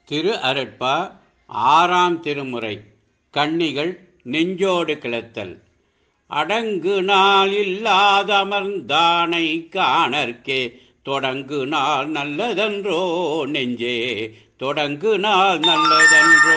திரு அருட்பா ஆறாம் திருமுறை கன்னிகள் நெஞ்சோடு கிளத்தல் அடங்கு நாள் இல்லாதமர்ந்தானை காணற்கே தொடங்கு நாள் நல்லதன்றோ நெஞ்சே தொடங்கு நாள் நல்லதன்றோ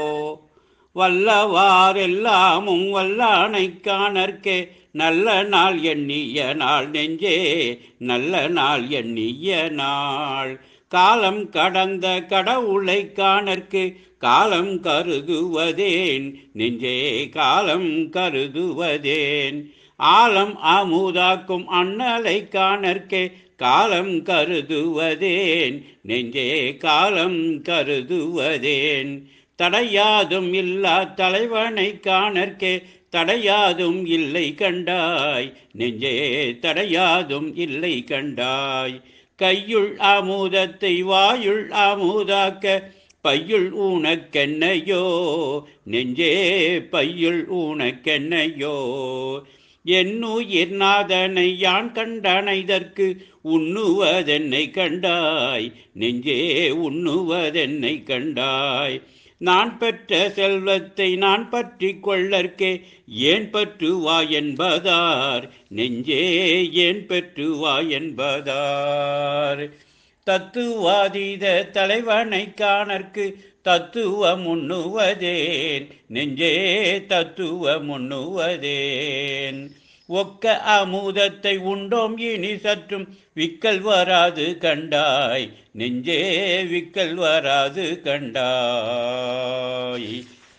வல்லவாரெல்லாமும் வல்லானை காணற்கே நல்ல நாள் எண்ணிய நாள் நெஞ்சே நல்ல நாள் எண்ணிய நாள் காலம் கடந்த கடவுளை காணற்கு காலம் கருதுவதேன் நெஞ்சே காலம் கருதுவதேன் ஆலம் அமுதாக்கும் அண்ணலை காணற்கே காலம் கருதுவதேன் நெஞ்சே காலம் கருதுவதேன் தடையாதும் இல்லா தலைவனை காணற்கே தடையாதும் இல்லை கண்டாய் நெஞ்சே தடையாதும் இல்லை கண்டாய் கையுள் அமுதத்தை வாயுள் அமுதாக்க பையுள் ஊனக்கென்னையோ நெஞ்சே பையுள் ஊனக்கென்னையோ என்னுயிர் நாதனை யான் கண்டனைதற்கு உண்ணுவதென்னை கண்டாய் நெஞ்சே உண்ணுவதென்னை கண்டாய் நான் பெற்ற செல்வத்தை நான் பற்றி கொள்ளற்கே ஏன் பற்றுவா என்பதார் நெஞ்சே ஏன் பெற்றுவா என்பதார் தத்துவாதீத தலைவனை காணற்கு தத்துவம் உண்ணுவதேன் நெஞ்சே தத்துவம் உண்ணுவதேன் ஒக்க அமுதத்தை உண்டோம் இனி சற்றும் விக்கல் வராது கண்டாய் நெஞ்சே விக்கல் வராது கண்டாய்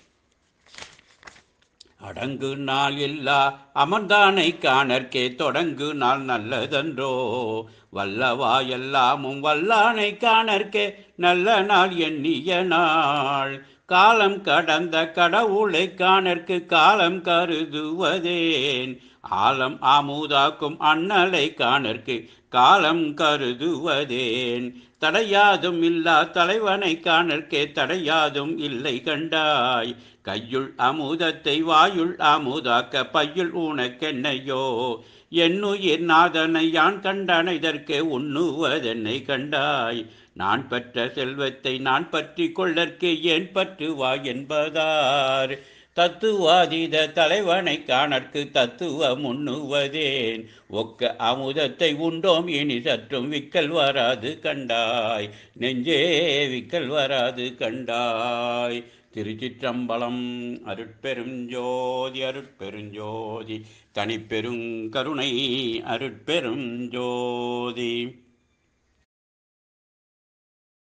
அடங்கு நாள் இல்லா அமர்ந்தானை காணற்கே தொடங்கு நாள் நல்லதன்றோ வல்லவா எல்லாமும் வல்லானை காணற்கே நல்ல நாள் எண்ணிய நாள் காலம் கடந்த கடவுளை காணற்கு காலம் கருதுவதேன் ஆலம் ஆமுதாக்கும் அண்ணலை காணற்கு காலம் கருதுவதேன் தடையாதும் இல்லா தலைவனை காணற்கே தடையாதும் இல்லை கண்டாய் கையுள் அமுதத்தை வாயுள் அமுதாக்க பையுள் ஊனக்கென்னையோ என்னுயிர் நாதனை யான் கண்டான் இதற்கு உண்ணுவதென்னை கண்டாய் நான் பெற்ற செல்வத்தை நான் பற்றி கொள்ளற்கே ஏன் பற்றுவா என்பதார் தத்துவாதீத தலைவனை காணற்கு தத்துவம் உண்ணுவதேன் ஒக்க அமுதத்தை உண்டோம் இனி சற்றும் விக்கல் வராது கண்டாய் நெஞ்சே விக்கல் வராது கண்டாய் திருச்சிற்றம்பலம் அருட்பெருஞ்சோதி அருட்பெருஞ்சோதி தனிப்பெருங்கருணை அருட்பெருஞ்சோதி